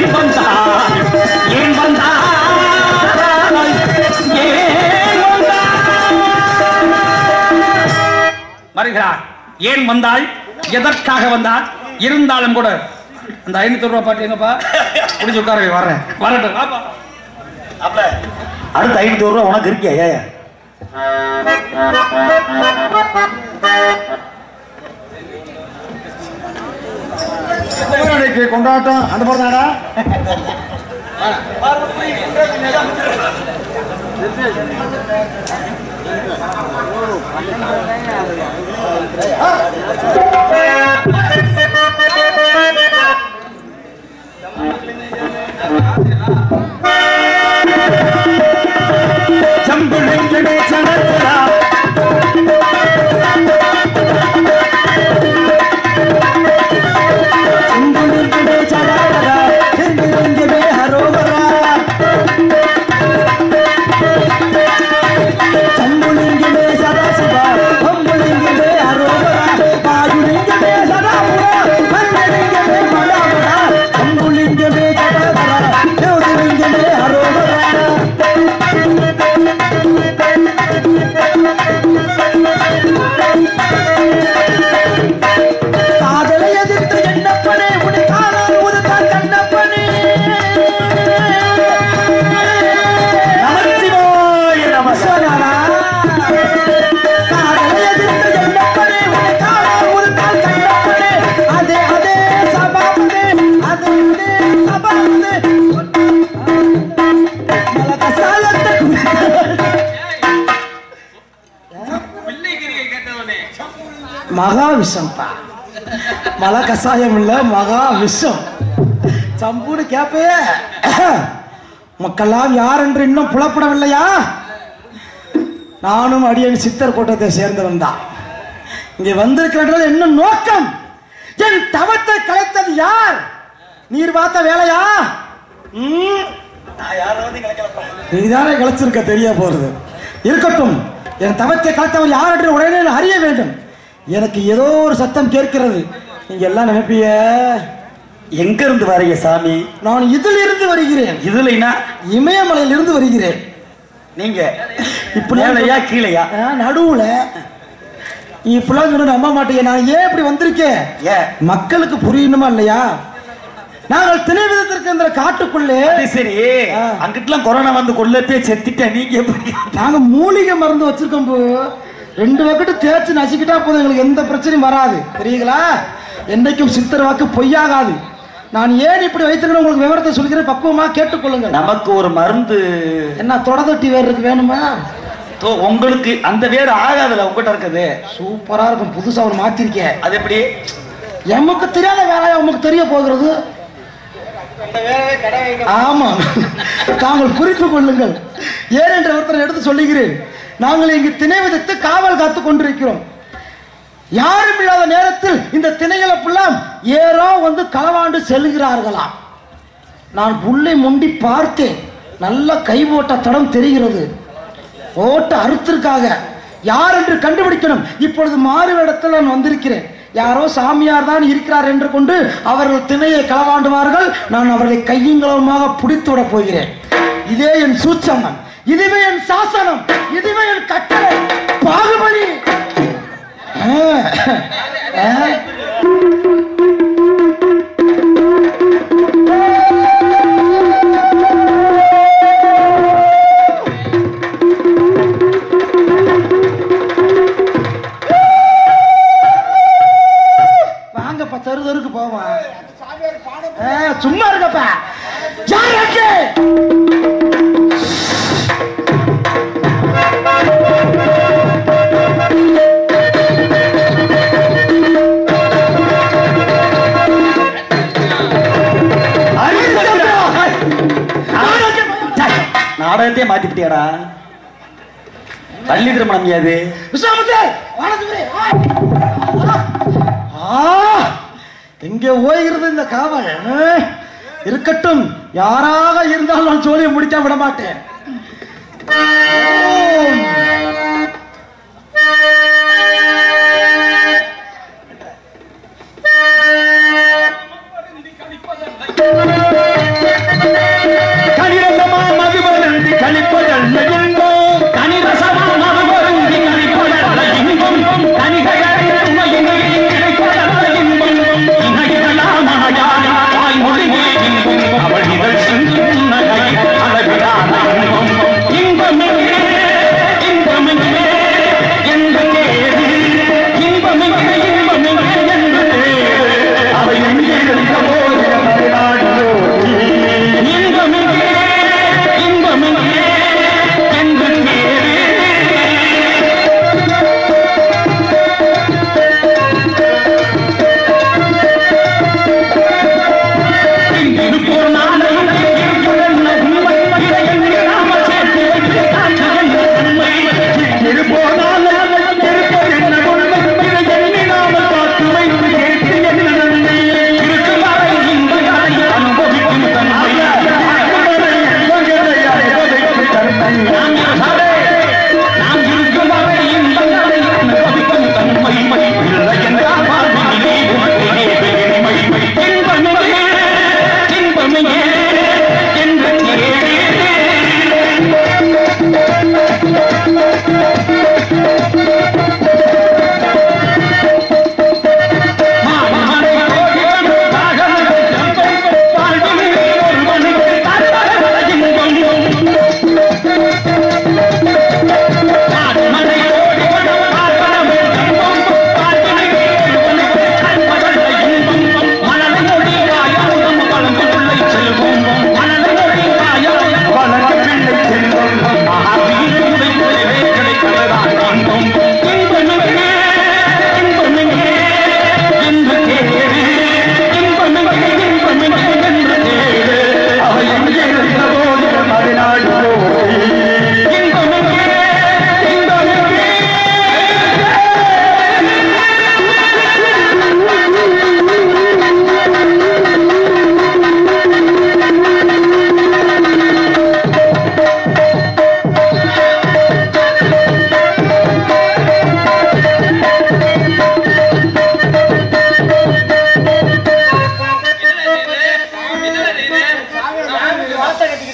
ஏன் வந்தாய் ஏன் வந்தாய் ஏன் வந்தாய் வருகிறார் ஏன் வந்தாள் எதற்காக வந்தாள் இருந்தாலும் கூட அந்த ஐநூத்தி ரூபாய் பாட்டு எங்கப்பா முடிஞ்சு உட்கார வர்றேன் வரட்டும் வாப்பா. அப்ப அடுத்த ஐநூத்தி ரூபா உனக்கு இருக்கியா ஏயா கொண்டாட்டம் அந்த மாதிரி தானா ஜம்புலிங்கமே சனத்தரா சிங்குலிங்கமே சடாடரா சிங்குலிங்கமே ஹரோகரா சங்குலிங்கமே சதாசிவா பொம்புலிங்கமே ஹரோகரா பாயுலிங்கமே சதாபுரா மண்டலிங்கமே மடாபுரா சங்குலிங்கமே சடாடரா ஜோதிலிங்கமே ஹரோகரா காதலை எதிர்த்து எண்ணப்பனே உன்னை காணால் உதுத்தான் கண்ணப்பனே நமச்சிவாய நமஸ்வராரா காதலை எதிர்த்து எண்ணப்பனே உன்னை காணால் உதுத்தான் கண்ணப்பனே அதே அதே சபாபதே அதே அதே சபாபதே மலக சாலத்தை மகா விஷம்பா மலை கசாயம் இல்ல மகா விஷம் சம்பூன்னு கேப்பே மக்கெல்லாம் யார் என்று இன்னும் புலப்படவில்லையா நானும் அடியன் சித்தர் கூட்டத்தை சேர்ந்தவன் தான் இங்கே வந்திருக்கிறது என்ன நோக்கம் என் தவத்தை கலைத்தது யார் நீர் பார்த்த வேலையா ம், நீதானே கலைச்சிருக்க தெரிய போறது இருக்கட்டும் என் தவத்தை கலைத்தவர் யார் என்று உடனே நான் அறிய வேண்டும் எனக்கு ஏதோ ஒரு சத்தம் கேட்கிறது நீங்க எல்லாம் நினைப்பீங்க எங்க இருந்து வரீங்க சாமி நான் இதில் இருந்து வருகிறேன் இதுலைனா இமயமலையில் இருந்து வருகிறேன் நீங்க இப்படி மேலையா கீழையா ஆ, நடுவுல நீ இப்படிலாம் சொன்ன நம்ப மாட்டீங்க நான் ஏன் இப்படி வந்திருக்கேன் ஏன் மக்களுக்கு புரியணுமா இல்லையா நாங்கள் திணை விதத்திற்கு இந்த காட்டுக்குள்ளே அது சரி ஆ. அங்கிட்டலாம் கொரோனா வந்து கொல்லத்தே செத்துட்டேன் நீங்க எப்படி நாங்க மூலிகை மருந்து வச்சிருக்கோம் போ. ரெண்டு பக்கெட்டு தேய்ச்சி நசுக்கிட்டா போதும் எங்களுக்கு எந்த பிரச்சனையும் வராது தெரியுங்களா என்னைக்கும் சித்தர் வாக்கு பொய்யாகாது நான் ஏன் இப்படி வைத்திருக்கேன் உங்களுக்கு விவரத்தை சொல்கிறேன் பக்குவமா கேட்டுக்கொள்ளுங்க நமக்கு ஒரு மருந்து என்ன தொடதொட்டி வேறு இருக்கு வேணுமா தோ- உங்களுக்கு அந்த வேறு ஆகாதுல உங்ககிட்ட இருக்குது சூப்பரா இருக்கும் புதுசா ஒரு மாத்திருக்கேன் அது எப்படி எமக்கு தெரியாத வேலையா உமக்கு தெரிய போகிறது ஆமா தாங்கள் குறித்து கொள்ளுங்கள் ஏன் என்ற ஒருத்தர் எடுத்து சொல்லுகிறேன் நாங்கள் இங்கு திணை விதித்து காவல் காத்து கொண்டிருக்கிறோம் யாரும் இல்லாத நேரத்தில் இந்த திணைகளை புல்லாம் ஏறோ வந்து களவாண்டு செல்கிறார்களாம் நான் புல்லை முண்டி பார்த்தேன் நல்ல கை போட்ட தடம் தெரிகிறது ஓட்ட அறுத்திருக்காக யார் என்று கண்டுபிடிக்கணும் இப்பொழுது மாறு இடத்தில் நான் வந்திருக்கிறேன் யாரோ சாமியார் தான் இருக்கிறார் என்று கொண்டு அவர்கள் திணையை களவாண்டுவார்கள் நான் அவர்களை கையங்களவுமாக பிடித்து விட போகிறேன் இதே என் சூச்சமம் இதுவே என் சாசனம் இதுவே என் கட்டளை பாகுபலி ஆ, ஆ. வாங்கப்பா தெரு தெருக்கு போவா சும்மா இருக்கப்பா யார் அங்கே? நாடகத்தையே மாத்திட்டியாடா பள்ளி திருமணம் அது விஸ்வாமித்திரர், வானசுவரே, வா. ஆ, எங்கே ஓய்கிறது இந்த காவல் ஆ? இருக்கட்டும் யாராக இருந்தாலும் நான் சோழியை முடிக்க விட மாட்டேன் ஓம்.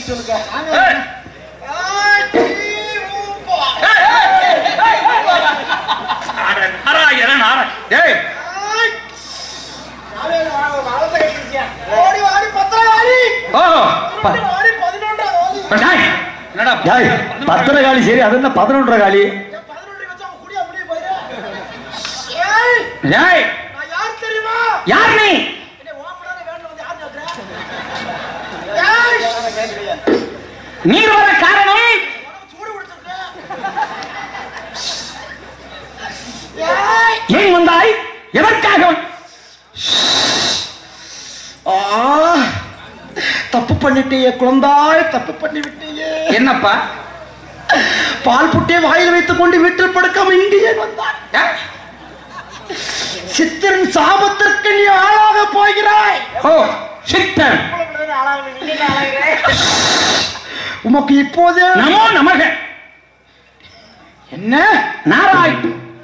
சொல்லுங்க ஏய், ஏய், ஏய், ஏய், ஏய். அட, நாராயண, நாராயண. டேய், ஓடி வாடி பத்திரகாளி ஓ, ப- வாடி பதினொன்றாவது டேய், என்னடா யாய் பத்திர காலி சரி அது என்ன பதினொன்றரை காலி பதினொன்று வச்சு அவங்க குடியா முடிய போயிரு ஏய் டேய், நான் யார் தெரியுமா யார் நீ என்னை ஓப்பனான வேண்டில் வந்து யார் கேட்கிறேன் ஏய் நீர் வர காரணம் உனக்கு சூடு கொடுத்துருக்கேன் ஏய் ஏன் வந்தாய் எதற்காக வந்- ஆ தப்பு பண்ணிட்டேயே குழந்தாய் தப்பு பண்ணி விட்டேயே என்னப்பா பால் புட்டியை வாயில் வைத்துக் கொண்டு வீட்டில் படுக்காம இங்கே ஏன் வந்தாய் ஏய், சித்திரன் சாபத்திற்கு நீ ஆளாக போகிறாய் ஓ சித்தன் உமக்கு இப்போது நமோ நமக என்ன நாராய்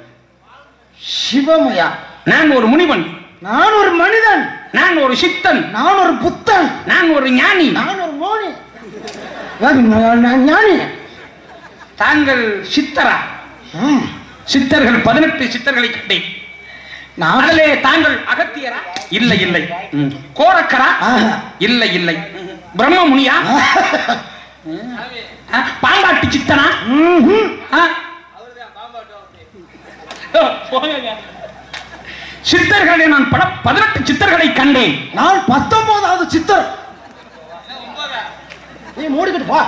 சிவமயா நான் ஒரு முனிவன் நான் ஒரு மனிதன் நான் ஒரு சித்தன் நான் ஒரு புத்தன் நான் ஒரு ஞானி நான் ஒரு மோனி நான் நான் ஞானி தாங்கள் சித்தரா ம், சித்தர்கள் பதினெட்டு சித்தர்களை கண்டேன் நான் அதிலே தாங்கள் அகத்தியரா இல்லை இல்லை ம். கோரக்கரா ஆஹா. இல்லை இல்லை பிரம்ம முனியா ஆ, பாம்பாட்டி சித்தனா ம்ஹும். ஆ? ஓ, போங்கங்க. சித்தர்களை நான் பட பதினெட்டு சித்தர்களை கண்டேன் நான் பத்தொன்பதாவது சித்தர் நீ மூடிக்கிட்டு பா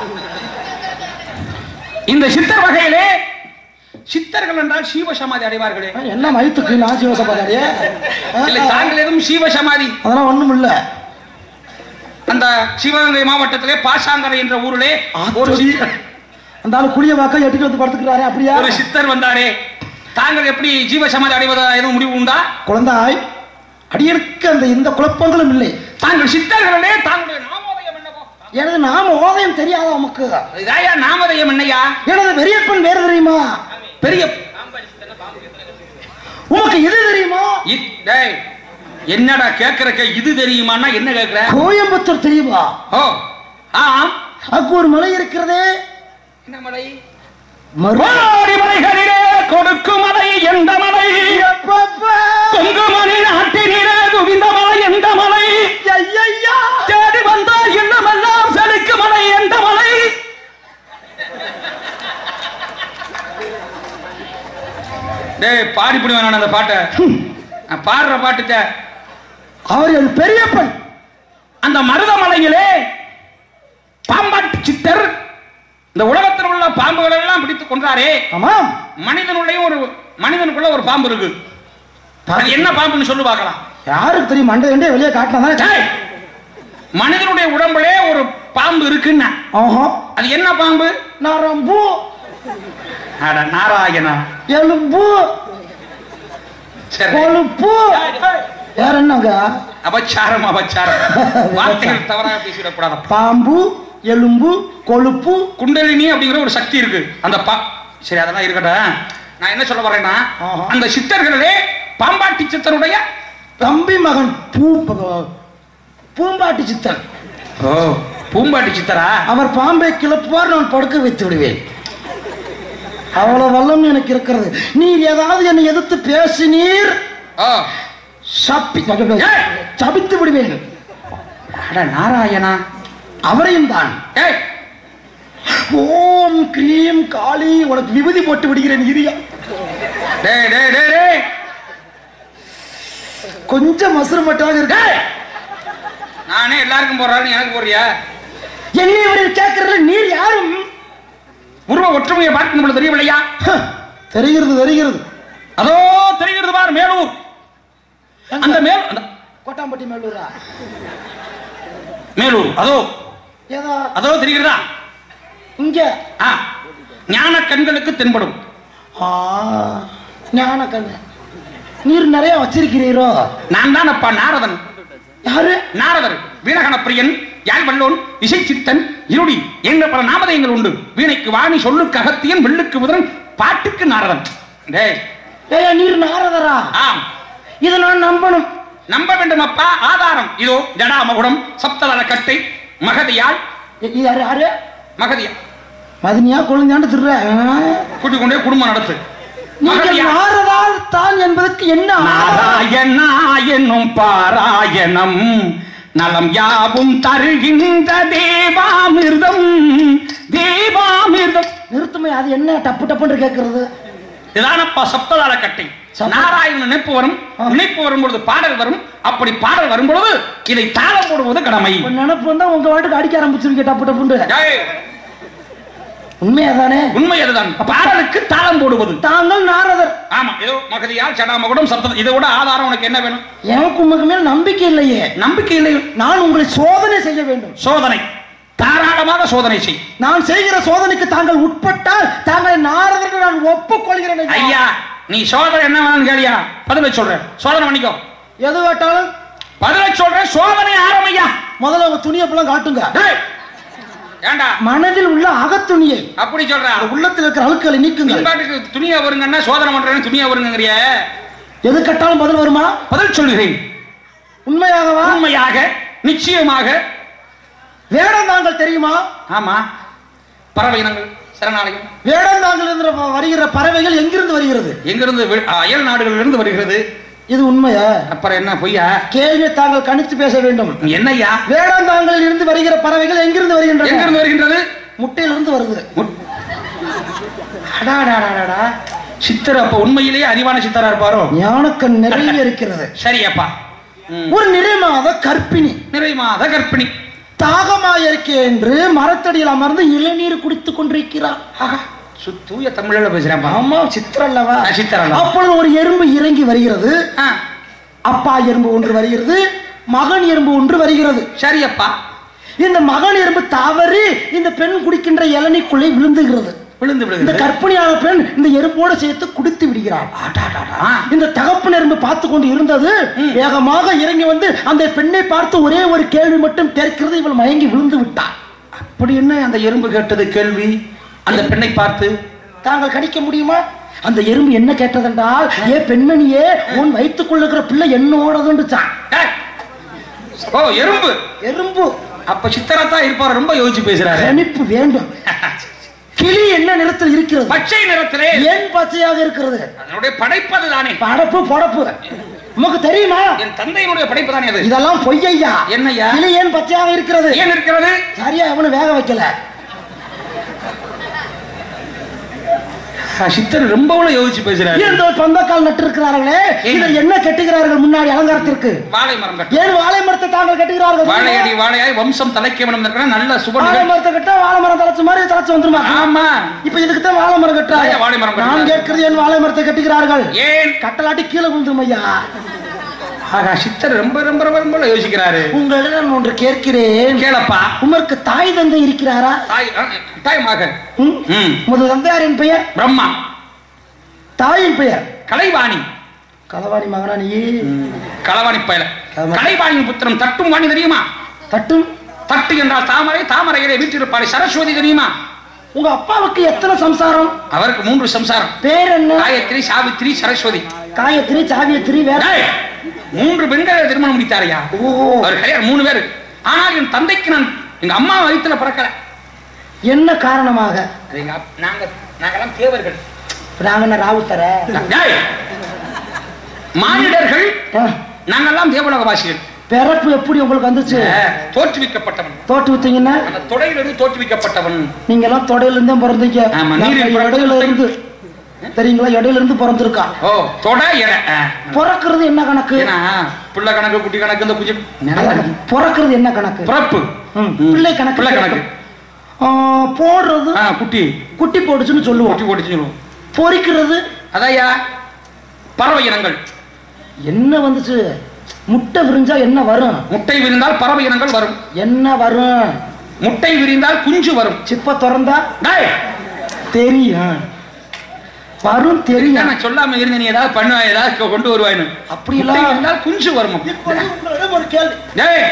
இந்த சித்தர் வகையிலே சித்தர்கள் என்றால் சீவ சமாதி அடைவார்களே என்ன மயத்துக்கு நான் சிவசபாதாரியே இல்லை தாங்கள் எதுவும் சீவ சமாதி அதெல்லாம் ஒண்ணும் இல்ல அந்த சிவகங்கை மாவட்டத்திலே பாசாங்கரை என்ற ஊரிலே ஒரு ஆத்தடி. சித்தர் அந்த ஆளு குளிய வாக்க எட்டிட்டு வந்து படுத்துக்கிறாரே அப்படியா ஒரு சித்தர் வந்தாரே தாங்கள் எப்படி ஜீவ சமாதி அடைவதா எதுவும் முடிவு உண்டா குழந்தாய் அடியனுக்கு அந்த எந்த குழப்பங்களும் இல்லை தாங்கள் சித்தர்களே தாங்களுடைய நாமோதயம் என்னவோ எனது நாம ஓதயம் தெரியாத உமக்கு இதாயா நாமோதயம் என்னையா எனது பெரியப்பன் வேறு தெரியுமா பெரிய உமக்கு இது தெரியுமா இ- டேய், என்னடா கேக்குறக்க இது தெரியுமான்னா என்ன கேக்குற கோயம்புத்தூர் தெரியுமா ஓ ஆம் அங்கு ஒரு மலை இருக்கிறதே என்ன மலை மறு கோடி மலைகளிலே கொடுக்கு மலை எந்த மலை அப்பப்பா. கொங்குமணி நாட்டினிலே குவிந்த மலை எந்த மலை ஐயையா. தேடி வந்த இல்லமெல்லாம் செழிக்கு மலை எந்த மலை டேய் பாடி புடுவேன் நான் அந்த பாட்டை நான் பாடுற பாட்டுத்த அவர் என் பெரியப்பன் அந்த மருதமலையிலே பாம்பாட்டு சித்தர் இந்த உலகத்தில் உள்ள பாம்புகள் எல்லாம் பிடித்து கொன்றாரே ஆமாம் மனிதனுடையும் ஒரு மனிதனுக்குள்ள ஒரு பாம்பு இருக்கு அது என்ன பாம்புன்னு சொல்லு பார்க்கலாம் யாருக்கு தெரியும் மண்டை கண்டே வெளியே காட்டினா டேய், மனிதனுடைய உடம்புலே ஒரு பாம்பு இருக்குன்னா ஆஹா அது என்ன பாம்பு நரம்பு அட நாராயணா எலும்பு சரி கொழுப்பு வேற என்னங்க அபச்சாரம் அபச்சாரம் வார்த்தைகள் தவறாக பேசிவிடக்கூடாது பாம்பு எலும்பு கொழுப்பு குண்டலினி அப்படிங்கிற ஒரு சக்தி இருக்கு அந்த பா சரி அதெல்லாம் இருக்கட்டும் நான் என்ன சொல்ல வரேன்னா ஆஹா. அந்த சித்தர்களிலே பாம்பாட்டி சித்தருடைய தம்பி மகன் பூ பூம்பாட்டி சித்தன் ஓ பூம்பாட்டி சித்தரா அவர் பாம்பை கிளப்புவார் நான் படுக்க வைத்து விடுவேன் அவ்வளவு வல்லம் எனக்கு இருக்கிறது நீர் ஏதாவது என்னை எதிர்த்து பேசினீர் ஓ சப்பி ஏய்! சபித்து விடுவேன் அட நாராயணா அவரையும் தான் ஏய் ஓம் கிரீம் காளி உனக்கு விபூதி போட்டு விடுகிறேன் இரியா டேய் டேய் டேய் டேய் கொஞ்சம் மசுறுமட்டாக இருக்க டேய் நானே எல்லாருக்கும் போடுறாரு எனக்கு போடுறியா என்னை இவரில் கேட்கறதுல நீர் யாரும் உருவ ஒற்றுமையை பார்க்கும் பொழுது தெரியவில்லையா ஹ, தெரிகிறது தெரிகிறது அதோ தெரிகிறது பார் மேலூர் அந்த மேல் அந்த கோட்டாம்பட்டி மேலூரா மேலூர் அதோ ஏதா அதோ தெரிகிறதா இங்க ஆ ஞான கண்களுக்கு தென்படும் ஆ ஞான கண்ணு நீர் நிறைய வச்சிருக்கிறீரோ நான் தான் அப்பா நாரதன் யாரு நாரதர் வீணகன பிரியன் யாழ் வல்லோன் இசை சித்தன் இருடி என்ற பல நாமதயங்கள் உண்டு வீணைக்கு வாணி சொல்லுக்கு அகத்தியன் வெள்ளுக்கு முதன் பாட்டுக்கு நாரதன் டேய் ஏய் நீர் நாரதரா ஆம் இதை நான் நம்பணும் நம்ப வேண்டும் அப்பா ஆதாரம் இதோ ஜடாமகுடம் சப்ததள கட்டை மகதியாள் இ- இது யாரு யாரு மகதியா மதினியா குழந்தையாண்டு திருற கூட்டிக் கொண்டே குடும்பம் நடத்து நீங்கள் மகதியா நாரதால் தான் என்பதற்கு என்ன ஆதாரம்? நாராயணா என்னும் பாராயணம் நலம் யாவும் தருகின்ற தேவாமிர்தம் தேவாமிர்தம் நிறுத்துமே அது என்ன டப்பு டப்புன்னு கேட்கறது இதானப்பா சப்ததார கட்டை சப்த- நாராயண நினைப்பு வரும் ஆ. நினைப்பு வரும்பொழுது பாடல் வரும் அப்படி பாடல் வரும்பொழுது இதை தாளம் போடுவது கடமை இப்ப நினைப்பு வந்தா உங்க வாட்டுக்கு அடிக்க ஆரம்பிச்சிருக்கீங்க டப்பு டப்புண்டு ஏய், உண்மையாதானே உண்மை அதுதான் பாடலுக்கு தாளம் போடுவது தாங்கள் நாரதர் ஆமா ஏதோ மகதியா சடாமகுடம் சப்தம் இதை விட ஆதாரம் உனக்கு என்ன வேணும் எனக்கு உங்களுக்கு மேல் நம்பிக்கை இல்லையே நம்பிக்கை இல்லை நான் உங்களை சோதனை செய்ய வேண்டும் சோதனை தாராளமாக சோதனை செய் நான் செய்கிற சோதனைக்கு தாங்கள் உட்பட்டால் தாங்கள் நாரதர்கள் நான் ஒப்புக்கொள்கிறேன் ஐயா. ஐயா நீ சோதனை என்ன வேணும்னு கேளியா பதில சொல்றேன் சோதனை பண்ணிக்கோ எது கேட்டாலும் பதில சொல்றேன் சோதனை ஆரம்பியா முதல்ல உங்க துணியை எல்லாம் காட்டுங்க டேய், ஏண்டா மனதில் உள்ள அகத்துணியை அப்படி சொல்றா அந்த உள்ளத்தில் இருக்கிற அழுக்களை நீக்குங்க நீ பாட்டுக்கு துணியா வருங்கன்னா சோதனை பண்றேன்னு துணியா வருங்கிறிய எது கேட்டாலும் பதில் வருமா பதில் சொல்கிறேன் உண்மையாகவா உண்மையாக நிச்சயமாக வேடந்தாங்கள் தெரியுமா ஆமா பறவை இனங்கள் சரணாலயம் வேடந்தாங்கள் என்ற வருகிற பறவைகள் எங்கிருந்து வருகிறது எங்கிருந்து வெ- அயல் நாடுகளிலிருந்து வருகிறது இது உண்மையா அப்புறம் என்ன பொய்யா கேள்வியை தாங்கள் கணித்து பேச வேண்டும் என்னய்யா வேடந்தாங்களில் இருந்து வருகிற பறவைகள் எங்கிருந்து வருகின்றன எங்கிருந்து வருகின்றது முட்டையிலிருந்து வருது முட்- அடாடாடாடாடா சித்தர் அப்ப உண்மையிலேயே அறிவான சித்தரா இருப்பாரோ ஞானக்கண் நிறைய இருக்கிறது சரி அப்பா ம். ஒரு நிறைமாத கற்பிணி நிறைமாத கற்பிணி தாகமாயிருக்கே என்று மரத்தடியில் அமர்ந்து இளநீர் குடித்துக் கொண்டிருக்கிறார் ஆஹா, சு- தூய தமிழ்ல பேசுறேன்ப்பா ஆமா சித்திரம் அல்லவா ஆ, சித்திரம் அல்லவா. அப்பொழுது ஒரு எறும்பு இறங்கி வருகிறது ஆ, அப்பா எறும்பு ஒன்று வருகிறது மகன் எறும்பு ஒன்று வருகிறது சரி அப்பா இந்த மகன் எறும்பு தவறி இந்த பெண் குடிக்கின்ற இளநீக்குள்ளே விழுந்துகிறது விழுந்து இந்த விழுந்து கற்பிணியான பெண் இந்த எறும்போடு சேர்த்து குடித்து விடுகிறார் ஆ, இந்த தகப்பன் எறும்பு பார்த்து கொண்டு இருந்தது வேகமாக இறங்கி வந்து அந்த பெண்ணை பார்த்து ஒரே ஒரு கேள்வி மட்டும் கேட்கிறது இவள் மயங்கி விழுந்து விட்டார் அப்படி என்ன அந்த எறும்பு கேட்டது கேள்வி அந்த பெண்ணை பார்த்து தாங்கள் கணிக்க முடியுமா அந்த எறும்பு என்ன கேட்டதென்றால் ஏ பெண்மணியே உன் வயிற்றுக் கொள்ளுகிற பிள்ளை என்னோடதுண்டுச்சான் ஏய், ஓ எறும்பு எறும்பு அப்ப சித்தரத்தா இருப்பாரு ரொம்ப யோசிச்சு பேசுறாரு கணிப்பு வேண்டும் கிளி என்ன நிறத்தில் இருக்கிறது பச்சை நிறத்திலே ஏன் பச்சையாக இருக்கிறது அதனுடைய படைப்பது தானே படப்பு படப்பு உமக்கு தெரியுமா என் தந்தையினுடைய படைப்பு தானே அது இதெல்லாம் பொய்யையா என்னய்யா? கிளி ஏன் பச்சையாக இருக்கிறது ஏன் இருக்கிறது சரியா அவனு வேக வைக்கல சித்தர் ரொம்பவும் யோசிச்சு பேசுறாரு இந்த பந்தக்கால் நட்டு இருக்கிறார்களே ஏன்? இதில் என்ன கட்டுகிறார்கள் முன்னாடி அலங்காரத்திற்கு வாழை மரம் கட்டு ஏன் வாழை மரத்தை தாங்கள் கட்டுகிறார்கள் வாழையடி வாழையாய் வம்சம் தலைக்கவனம் இருக்கிற நல்ல சுப வாழை நிகழ்ச்சி. மரத்தை கட்டா வாழை மரம் தலைச்ச மாதிரி தலைச்சு வந்துருமா ஆமா இப்ப இதுக்கு தான் வாழை மரம் கட்டுறாங்க ஏன் வாழை மரம் நான் கட்டுறாங்க? கேட்கிறது ஏன் வாழை மரத்தை கட்டுகிறார்கள் ஏன் கட்டலாட்டி கீழே விழுந்துரும் ஐயா ஆகா சித்தர் ரொம்ப ரொம்ப ரொம்ப ரொம்ப யோசிக்கிறாரு உங்களிடம் நான் ஒன்று கேட்கிறேன் கேளப்பா உமக்கு தாய் தந்தை இருக்கிறாரா தாய் ஆ, கட்டாயமாக ம்? ம் உமது தந்தையாரின் பெயர் பிரம்மா தாயின் பெயர் கலைவாணி களவாணி மகனா நீ களவாணி பயல கலைவாணி. கலைவாணியின் புத்திரம் தட்டும் வாணி தெரியுமா தட்டும் தட்டு என்றால் தாமரை தாமரையிலே வீற்றிருப்பாள் சரஸ்வதி தெரியுமா உங்க அப்பாவுக்கு எத்தனை சம்சாரம் அவருக்கு மூன்று சம்சாரம் பேர் என்ன காயத்ரி சாவித்ரி சரஸ்வதி காயத்ரி சாவியத்ரி வேற டேய், மூன்று பெண்களை திருமணம் முடித்தாரையா ஓ அவர் கல்யாணம் மூணு பேர் ஆனால் என் தந்தைக்கு நான் எங்க அம்மா வயித்துல பிறக்கல என்ன காரணமாக அது எங்க அப்- நாங்க நாங்கெல்லாம் தேவர்கள் நாங்க என்ன ராவுத்தர டேய், மானிடர்கள் நாங்கெல்லாம் தேவலோகவாசிகள் பிறப்பு எப்படி உங்களுக்கு வந்துச்சு அஹ், தோற்றுவிக்கப்பட்டவன் தோட்டு வித்தீங்கன்னா அந்த தொடையிலிருந்து தோற்றுவிக்கப்பட்டவன் நீங்க எல்லாம் தொடையில இருந்தே பிறந்தீங்க ஆமா, நாங்க நீரில் பிறந்த இடையில இருந்து தெரியுங்களா இடையில இருந்து பிறந்திருக்கா ஓ தொடை எடை அஹ். பிறக்கிறது என்ன கணக்கு ஏன்னா பிள்ளை கணக்கு குட்டி கணக்கு இந்த குச்சி நிறைய இருக்கு. பிறக்கிறது என்ன கணக்கு பிறப்பு ம், ம். பிள்ளை கணக்கு பிள்ளை கணக்கு ஆ, போடுறது ஆ குட்டி குட்டி போடுச்சுன்னு சொல்லுவோம் குட்டி போட்டு சொல்லுவோம் பொறிக்கிறது அதையா பறவை இனங்கள் என்ன வந்துச்சு முட்டை விரிஞ்சா என்ன வரும் முட்டை விரிந்தால் பறவை இனங்கள் வரும் என்ன வரும் முட்டை விரிந்தால் குஞ்சு வரும் சிப்ப திறந்தா டேய், தெரியும் வரும் தெரியும் நான் சொல்லாம இருந்த நீ ஏதாவது பண்ணுவா ஏதாவது கொ- கொண்டு வருவாயின்னு அப்படி முட்டை எல்லாம் விரிந்தால் குஞ்சு வரும் இப்ப உங்களிடம் ஒரு கேள்வி டேய்,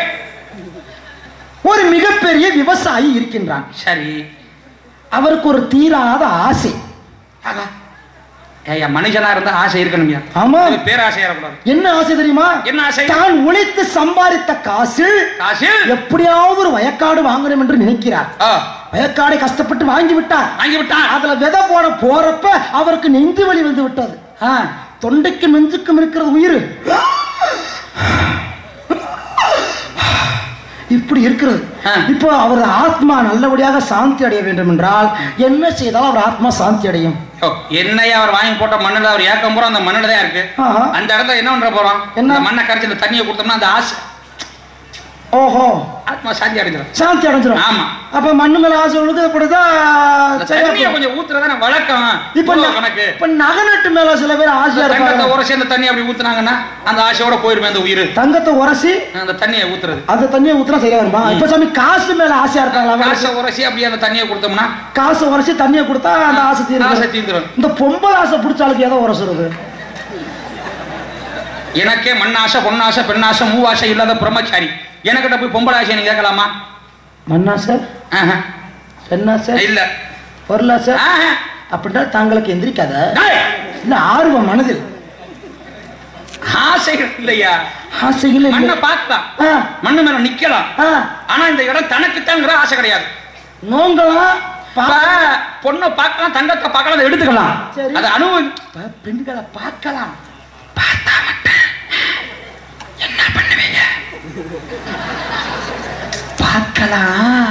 ஒரு மிகப்பெரிய விவசாயி இருக்கின்றான் சரி அவருக்கு ஒரு தீராத ஆசை ஆகா. ஏய்யா மனுஷனா இருந்தா ஆசை இருக்கணும்யா ஆமா. இது பேராசையா இருக்கக்கூடாது என்ன ஆசை தெரியுமா என்ன ஆசை தான் உழைத்து சம்பாதித்த காசு காசு எப்படியாவது ஒரு வயக்காடு வாங்கணும் என்று நினைக்கிறார் ஆ, வயக்காடை கஷ்டப்பட்டு வாங்கி விட்டார் வாங்கி விட்டான் அதுல விதை போட போறப்ப அவருக்கு நெஞ்சு வலி வந்து விட்டது ஆ, தொண்டைக்கும் நெஞ்சுக்கும் இருக்கிறது உயிர் இப்படி இருக்கிறது ஆ. இப்போ அவர் ஆத்மா நல்லபடியாக சாந்தி அடைய வேண்டும் என்றால் என்ன செய்தால் அவர் ஆத்மா சாந்தி அடையும் யோ, என்னையா அவர் வாங்கி போட்ட மண்ணுல அவர் ஏக்கம் பூரா அந்த மண்ணுல தான் இருக்கு ஆஹா. அந்த இடத்துல என்ன பண்ற போறோம் என்ன? இந்த மண்ணை கரைச்சி இந்த தண்ணியை கொடுத்தோம்னா அந்த ஆசை ஓஹோ ஆத்மா சாந்தி அடைஞ்சிடும் சாந்தி அடைஞ்சிரும் ஆமா அப்ப மண்ணு மேல ஆசை உழுது அப்படிதான் அந்த சரியா தண்ணியை போகும். கொஞ்சம் ஊத்துறதான வழக்கம் இப்ப கிலோ ந- கணக்கு இப்ப நகநட்டு மேல சில பேர் ஆசையா தங்கத்தை இருப்பாங்க உரசி அந்த தண்ணி அப்படி ஊத்துனாங்கன்னா அந்த ஆசையோட போயிருமே அந்த உயிர் தங்கத்தை உரசி அந்த தண்ணியை ஊத்துறது அந்த தண்ணியை ஊத்துனா சரியா வருமா இப்ப சாமி காசு மேல ஆசையா இருக்காங்களா காசை உரசி அப்படியே அந்த தண்ணியை கொடுத்தோம்னா காசு உரசி தண்ணியை கொடுத்தா அந்த ஆசை ஆசை தீரும் தீந்துரும் இந்த பொம்பளை ஆசை பிடிச்சாளுக்கு ஏதோ உரசுறது எனக்கே மண்ணாசை பொன்னாசை பெண்ணாசை மூவாசை இல்லாத பிரம்மச்சாரி எனக்கிட்ட போய் பொம்பளை ஆசை நீ கேட்கலாமா மண்ணாசை ஆஹா. பெண்ணாசை இல்ல பொருளாசை ஆஹா. அப்படின்னா தாங்களுக்கு எந்திரிக்காத டேய், இல்ல ஆர்வம் மனதில் ஆசைகள் இல்லையா ஆசைகள் மண்ணை இல்லை பார்க்கலாம் ஆ, மண்ணு மேல நிக்கலாம் ஆ, ஆனா இந்த இடம் தனக்குத்தாங்கிற ஆசை கிடையாது நோங்கலாம் இப்ப பா- பொண்ணை பார்க்கலாம் தங்கத்தை பார்க்கலாம் அதை எடுத்துக்கலாம் சரி. அதை அனுபவி ப- பெண்களை பார்க்கலாம் பார்த்தா மட்டும் என்ன பண்ணுவீங்க பார்க்கலாம்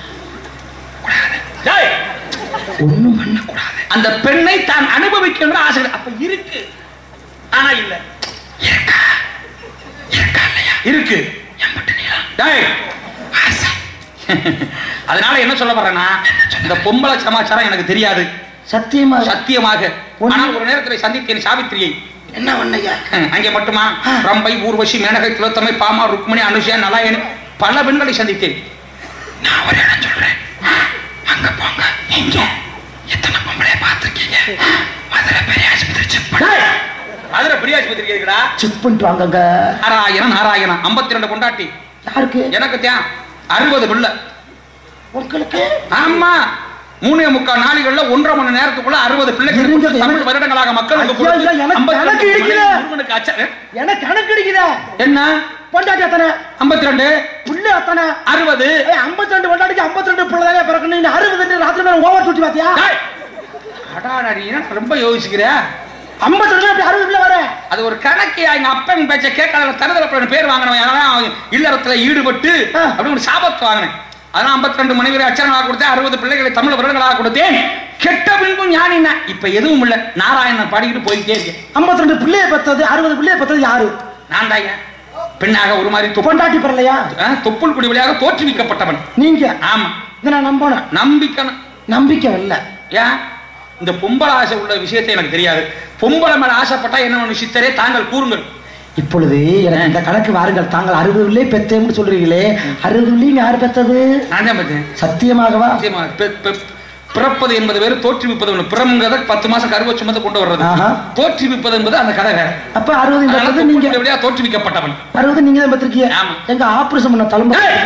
டேய், ஒண்ணும் பண்ணக்கூடாது அந்த பெண்ணை தான் அனுபவிக்கின்ற ஆசை அப்ப இருக்கு ஆனா இல்ல இருக்கா இருக்கா இல்லையா இருக்கு எம்பட்டு நீளம் டேய் ஆசை அதனால என்ன சொல்ல வர்றேன்னா இந்த பொம்பளை சமாச்சாரம் எனக்கு தெரியாது சத்தியமா சத்தியமாக ஒண்ணு- ஆனால் ஒரு நேரத்தில் சந்தித்தேன் சாவித்திரியை என்ன பண்ணையா அங்கே மட்டுமா ரம்பை ஊர்வசி மேனகை திலோத்தமை பாமா ருக்மணி அனுஷா நலாயனி பல பெண்களை சந்தித்தேன் நான் ஒரு இடம் சொல்றேன் அங்க போங்க எங்க எத்தனை பொம்பளைய பார்த்திருக்கீங்க மதுரை பெரிய ஆஸ்பத்திரி செக் மதுரை பெரிய ஆஸ்பத்திரி இருக்குடா செக் பண்ணிட்டு வாங்கங்க நாராயணன் நாராயணன் ஐம்பத்தி ரெண்டு கொண்டாட்டி யாருக்கு எனக்கு தியான் அறுபது பிள்ளை உங்களுக்கு ஆமா மூணே முக்கால் நாளிகள்ல ஒன்றரை மணி நேரத்துக்குள்ள அறுபது பிள்ளைகள் இருங்க, கொடுத்து தமிழ் எனக்கு- வருடங்களாக மக்களுக்கு ஐயா, கொடுத்து ஐயா, எனக்கு 52 கணக்கு இருக்குதே. மனைவி ஒருவனுக்கு அச்ச எனக்கு கணக்கு அடிக்குதா என்ன பொண்டாட்டி அத்தனை ஐம்பத்தி ரெண்டு புள்ளி அத்தனை அறுபது ஐம்பத்தி ரெண்டு பொண்டாட்டிக்கு ஐம்பத்தி ரெண்டு பிள்ளை தானே பிறக்கணும் நீ அறுபது ராத்திரி மேல ஓவர் சுட்டி பாத்தியா டேய், அடாடா, நீ என்ன ரொம்ப யோசிக்கிற ஐம்பத்தி ரெண்டு அப்படி அறுபது பிள்ளை வர அது ஒரு கணக்கியா எங்க அப்பன் பேச்ச கேட்காத தருதல பேர் வாங்கினவன் அதனால அவன் இல்லறத்துல ஈடுபட்டு ஆ. அப்படி ஒரு சாபத்து வாங்கினேன் அதான் ஐம்பத்தி ரெண்டு மனைவி அச்சரங்களாக கொடுத்தேன் அறுபது பிள்ளைகளை தமிழ் வருடங்களாக கொடுத்தேன் கெட்ட பின்பும் ஞானின இப்ப எதுவும் இல்ல நாராயணன் பாடிக்கிட்டு போயிட்டே இருக்கேன் ஐம்பத்தி ரெண்டு பிள்ளைய பெத்தது அறுபது பிள்ளைய பெத்தது யாரு நான் தாங்க பெண்ணாக ஒரு மாதிரி தொப்பு பொண்டாட்டி பிறலையா ஆ, தொப்புள் குடி வழியாக தோற்றுவிக்கப்பட்டவன் நீங்க ஆமா இதை நான் நம்பணும் நம்பிக்கணும் நம்பிக்கை இல்ல ஏன் இந்த பொம்பளை ஆசை உள்ள விஷயத்தை எனக்கு தெரியாது பொம்பளை மேல ஆசைப்பட்டா என்ன ஒண்ணு சித்தரே தாங்கள் கூறுங்கள் இப்பொழுது எனக்கு இந்த கணக்கு வாருங்கள் தாங்கள் அறுபது பிள்ளை பெத்தேன்னு சொல்றீங்களே அறுபது பிள்ளையும் யார் பெத்தது நான் தான் பார்த்தேன் சத்தியமாகவா நிச்சயமா. பெ- பெ- பிறப்பது என்பது வேறு தோற்றுவிப்பது ஒன்று பிறம்ங்கிறத பத்து மாசம் கருவ சுமந்து கொண்டு வர்றது ஆஹா. தோற்றுவிப்பது என்பது அந்த கதை வேற அப்ப அறுபது அதனால பெத்தது நீங்க தொப்புள் வழியா தோற்றுவிக்கப்பட்டவன் அறுபது நீங்க தான் பெற்றிருக்கீங்க ஆமா. எங்க ஆபரேஷன் பண்ண தழும்ப ஏய்!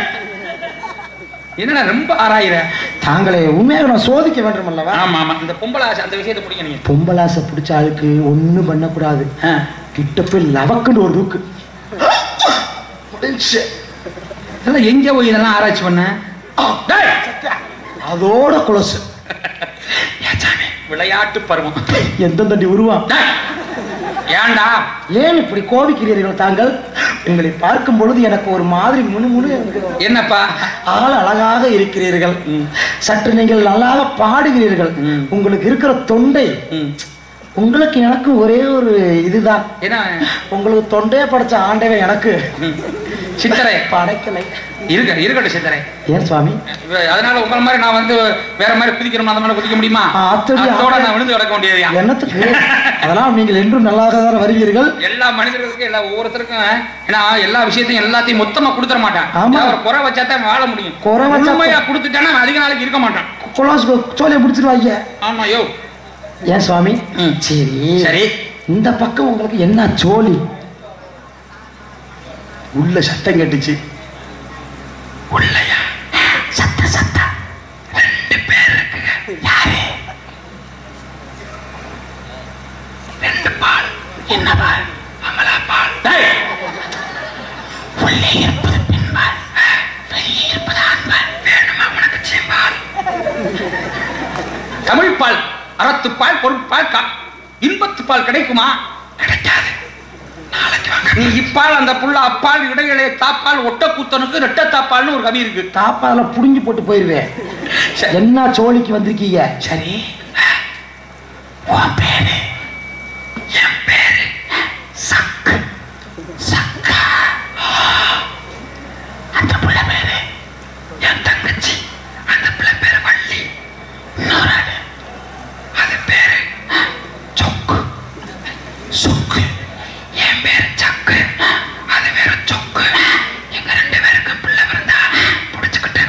என்னடா ரொம்ப ஆராயிர தாங்களே உண்மையாக நான் சோதிக்க வேண்டும் அல்லவா ஆமா ஆமா இந்த பொம்பளை ஆசை அந்த விஷயத்தை பிடிக்க நீங்க பொம்பலாசை பிடிச்ச ஆளுக்கு ஒண்ணும் பண்ணக்கூடாது ஆ. கிட்ட போய் லவக்குன்னு ஒரு தூக்கு முடிஞ்சுச்சு. இதெல்லாம் எங்க போய் இதெல்லாம் ஆராய்ச்சி பண்ண டேய்! அதோட குலசு ஏன் சாமி, விளையாட்டு பருவம் எந்த தண்டி உருவாம் டேய்! ஏன்டா ஏன் இப்படி கோபிக்கிறீர்கள் தாங்கள் உங்களை பார்க்கும் பொழுது எனக்கு ஒரு மாதிரி முணு முணு என்னப்பா ஆள் அழகாக இருக்கிறீர்கள் ம். சற்று நீங்கள் நல்லாக பாடுகிறீர்கள் ம். உங்களுக்கு இருக்கிற தொண்டை ம். உங்களுக்கு எனக்கு ஒரே ஒரு இதுதான் என்ன உங்களுக்கு தொண்டையை படைச்ச ஆண்டவன் எனக்கு ம். சித்தரை படைக்கலை இருக்க இருக்கட்டும் சித்தரை ஏன் சுவாமி அதனால உங்களை மாதிரி நான் வந்து வேற மாதிரி குதிக்கிறோம் அந்த மாதிரி குதிக்க முடியுமா ஆ, அத்தடி, அத்தோட ஆ. நான் விழுந்து கிடக்க வேண்டியது என்னத்துக்கு அதெல்லாம் நீங்கள் என்றும் நல்லாக தான் வருவீர்கள் எல்லா மனிதர்களுக்கும் எல்லா ஒவ்வொருத்தருக்கும் ஏன்னா எல்லா விஷயத்தையும் எல்லாத்தையும் மொத்தமா கொடுத்துட மாட்டான் ஆமா. ஏன் ஒரு குறை வச்சா தான் வாழ முடியும் குறை வச்சா- உண்மையா கொடுத்துட்டானா அவன் அதிக நாளைக்கு இருக்க மாட்டான் கொலாசு சோலையை பிடிச்சிருவாங்க ஆமா யோ ஏன் சுவாமி ம். சரி சரி இந்த பக்கம் உங்களுக்கு என்ன சோழி உள்ள சத்தம் கேட்டுச்சு உள்ளயா சத்த சத்த ரெண்டு பேர் இருக்குங்க யாரு என்ன பால் அமலா பால் டேய் உள்ளே இருப்பது பெண்பால் வெளியே இருப்பது ஆண்பால் வேணுமா உனக்கு சேம்பால் தமிழ் பால் அறத்துப்பால் பொருட்பால் கா இன்பத்துப்பால் கிடைக்குமா கிடைக்காது நாளைக்கு வாங்க நீ இப்பால் அந்த புள்ள அப்பால் இடையிலே தாப்பால் ஒட்ட கூத்தனுக்கு ரெட்ட தாப்பால்னு ஒரு கவி இருக்கு தாப்பால புடுங்கி போட்டு போயிருவேன் சரி. என்ன சோழிக்கு வந்திருக்கீங்க சரி உன் பேரு என் பேரு சக்கு சக்கா அந்த புள்ள பேரு என் தங்கச்சி அந்த புள்ள பேரு வள்ளி இன்னொரு ஆளு அது பேரு சொக்கு சொக்கு என் பேரு சக்கு அது பேரு சொக்கு எங்க ரெண்டு பேருக்கு பிள்ளை பிறந்தா புடிச்சுக்கிட்டு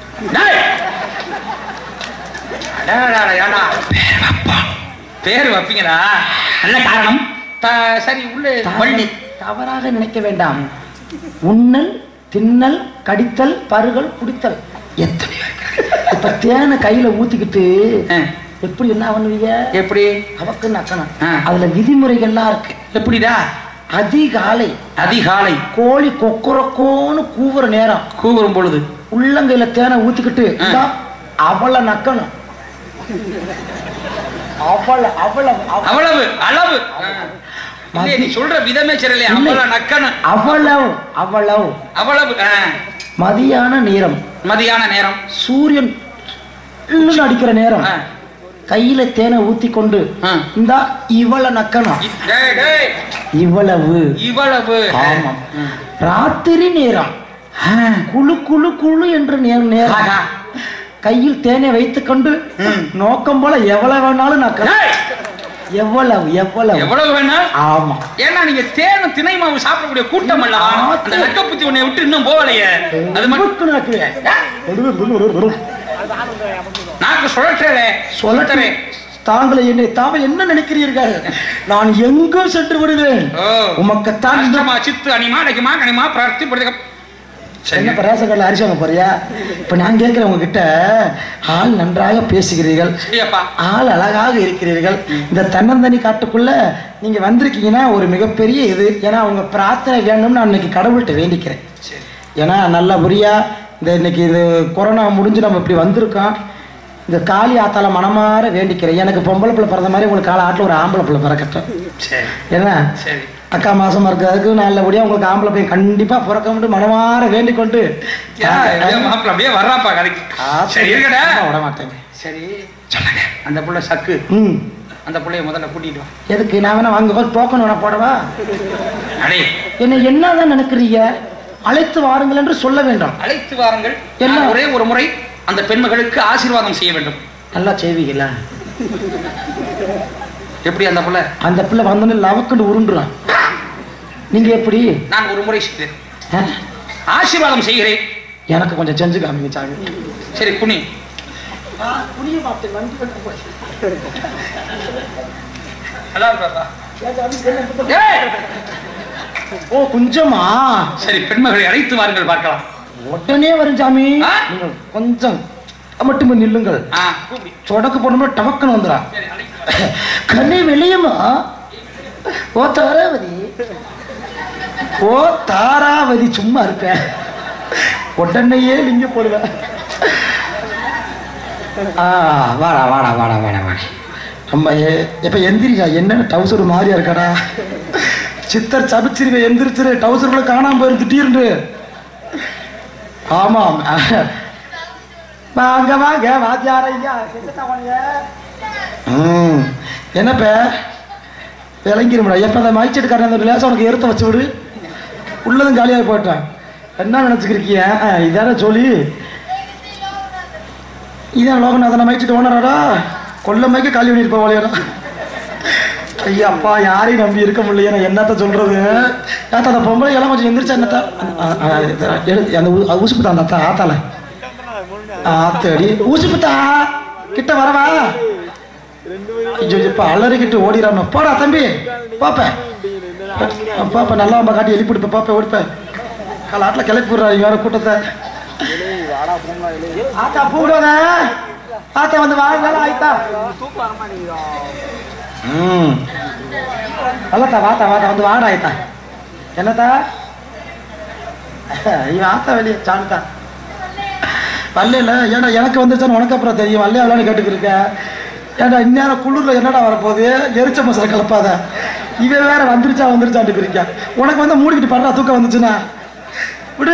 பேர் வைப்போம் பேர் வைப்பீங்களா நல்ல காரணம் த- சரி உள்ளே வள்ளி தவறாக நினைக்க வேண்டாம் உண்ணல் தின்னல் கடித்தல் பருகல் குடித்தல் எத்தனை வைக்கிறது இப்ப தேனை கையில ஊத்திக்கிட்டு ஆ. எப்படி என்ன பண்ணுவீங்க எப்படி அவக்கு நக்கணும் ஆ. அதுல விதிமுறைகள்லாம் இருக்கு எப்படிடா அதிகாலை அதிகாலை கோழி கொக்குறக்கோன்னு கூவுற நேரம் கூவுறும் பொழுது உள்ளங்கையில தேனை ஊத்திக்கிட்டு ஆ. இந்தா, அவளை நக்கணும் அவளை அவளை அவ- அவ்வளவு அளவு இல்லையே, நீ சொல்ற விதமே சரியில்லை இல்லை. அவ்வளவு நக்கணும் அவ்வளவு அவ்வளவு அவ்வளவு ஆ. மதியான நேரம் மதியான நேரம் சூரியன் இன்னும் அடிக்கிற நேரம் ஆ. கையில தேனை ஊத்தி கொண்டு ஆ. இந்தா இவளை நக்கணும் இ- டேய், டேய், இவ்வளவு இவ்வளவு ஆமாம் ராத்திரி நேரம் குழு குழு குழு என்று நே- நேரம் ஆகா. கையில் தேனை வைத்துக் கொண்டு ம். நோக்கம் போல எவ்வளவு வேணாலும் நக்கலாம் டேய், எவ்வளவு எவ்வளவு எவ்வளவு வேணாம் ஆமா ஏன்னா நீங்க தேனும் திணை மாவு சாப்பிடக்கூடிய கூட்டம் அல்லவா அந்த நக்கப்புத்தி உன்னை விட்டு இன்னும் போகலையே அது மட்டும் மட்டும் நக்குவேன் நாக்கு சுழற்றலே சொல்லட்டே தாங்களை என்னை தாம என்ன நினைக்கிறீர்கள் நான் எங்கும் சென்று விடுவேன் ஓ உமக்குத்தான் இந்த அஷ்டமா சித்து அனிமா நகிமா கனிமா பிரார்த்தி படுத்துக்க என்ன பிரயாசங்கள்ல அரிசி போறியா இப்ப நான் கேட்கிறேன் உங்ககிட்ட ஆள் நன்றாக பேசுகிறீர்கள் சரியாப்பா ஆள் அழகாக இருக்கிறீர்கள் இந்த தன்னந்தனி காட்டுக்குள்ள நீங்க வந்திருக்கீங்கன்னா ஒரு மிகப்பெரிய இது ஏன்னா உங்க பிரார்த்தனை வேணும்னு நான் இன்னைக்கு கடவுள்கிட்ட வேண்டிக்கிறேன் சரி ஏன்னா நல்லபடியா இந்த இன்னைக்கு இது கொரோனா முடிஞ்சு நம்ம இப்படி வந்திருக்கோம் இந்த காளி ஆத்தால மனமாற வேண்டிக்கிறேன் எனக்கு பொம்பளை பிள்ளை பிறந்த மாதிரி உங்களுக்கு கால ஆட்டில் ஒரு ஆம்பளை பிள்ளை பிறக்கட்டும் சரி என்ன சரி அக்கா மாசமா இருக்கிறதுக்கு நல்லபடியா உங்களுக்கு ஆம்பளை பையன் கண்டிப்பா பிறக்க முடியும் மனமாற வேண்டிக் கொண்டு யா, எப்படியோ மாப்பிள்ளை அப்படியே வர்றாப்பா கதைக்கு சரி இருக்கடா சும்மா விட மாட்டேங்க சரி சொல்லுங்க அந்த புள்ள சக்கு ம் அந்த புள்ளைய முதல்ல கூட்டிட்டு வா எதுக்கு நான் வேணா வாங்க டோக்கன் வேணா போடவா அடே என்ன என்னதான் நினைக்கிறீங்க அழைத்து வாருங்கள் என்று சொல்ல வேண்டும் அழைத்து வாருங்கள் என்ன? நான் ஒரே ஒரு முறை அந்த பெண்மகளுக்கு ஆசீர்வாதம் செய்ய வேண்டும் நல்லா செய்வீங்களா எப்படி அந்த புள்ள அந்த பிள்ளை வந்தோடனே லவக்குண்டு உருண்டுறான் நீங்க எப்படி நான் ஒரு முறை செய்தேன் ஆ? ஆசீர்வாதம் செய்கிறேன் எனக்கு கொஞ்சம் செஞ்சு காமிங்க சாமி சரி குனி நல்லா இருக்காப்பா ஏய்! ஓ கொஞ்சமா சரி பெண்மகளை அழைத்து வாருங்கள் பார்க்கலாம் உடனே வரும் சாமி ஆ? நீங்க கொஞ்சம் மட்டும் நில்லுங்கள் ஆ கூப்பிடு. சொடக்கு போடணும்னா டபக்குன்னு வந்துடா சரி அழைத்து கண்ணை வெளியுமா ஓ தாராவதி ஓ தாராவதி சும்மா இருப்பேன் உடனேயே லிங்க போடுவேன் ஆ வாடா வாடா வாடா வாடா வாடா நம்ம எப்ப எந்திரிச்சா என்ன டவுசர் மாதிரியா இருக்காடா சித்தர் சபிச்சிருக்க எந்திரிச்சிரு டவுசருக்குள்ள காணாம போயிரு திடீர்னு ஆமாம் வாங்க வாங்க வாத்தியார ஐயா எங்கத்தான் வாங்க ம் என்னப்ப விளங்கிரும்டா எப்போ அந்த மைச்செட்டுக்காரன் அந்த லேசம் உனக்கு எடுத்து வச்சு விடு உள்ளதும் காலியாக போயிட்டேன் என்ன நினச்சிக்கிறீங்க இதான சொல்லி இதான் லோகநாதனை மைச்சிட்டு ஓனராடா கொல்ல மைக்க காலி பண்ணிட்டு போவாளியாடா ஐயா அப்பா யாரையும் நம்பி இருக்க முடியல நான் என்னத்த சொல்றது ஏத்தா அந்த பொம்பளை எல்லாம் கொஞ்சம் எந்திரிச்சா என்னத்தா அ- அ- அ- எடுத்து அந்த ஊ- ஊசுப்பு தான் அந்த ஆத்தால ஆத்தடி ஊசுப்புத்தா கிட்ட வரவா ஐயோ இப்ப அலறிக்கிட்டு ஓடிடாம போடா தம்பி பாப்பேன் பாப்பா நல்லா அம்மா காட்டி எழுப்பிடுப்ப பாப்பா ஓடிப்ப காலாட்டில் கிளப்பி விடுறா வேற கூட்டத்தை ஆத்தா பூடாத ஆத்தா வந்து வாங்க ஆயிட்டா ம் அல்லத்தா வாத்தா வாத்தா வந்து வாடா ஆயிட்டா என்னத்தா இவன் ஆத்தா வெளியே சாணுத்தா வரல ஏன்டா எனக்கு வந்துருச்சான்னு உனக்கு அப்புறம் தெரியும் வரலையா வரலான்னு கேட்டுக்கிருக்க ஏன்டா இந்நேரம் குளிர்ல என்னடா வரப்போகுது எரிச்ச மசாலா கலப்பாத இவன் வேற வந்துருச்சா வந்துருச்சான்னு இருக்கான் உனக்கு வந்து மூடிக்கிட்டு படுறா தூக்கம் வந்துச்சுன்னா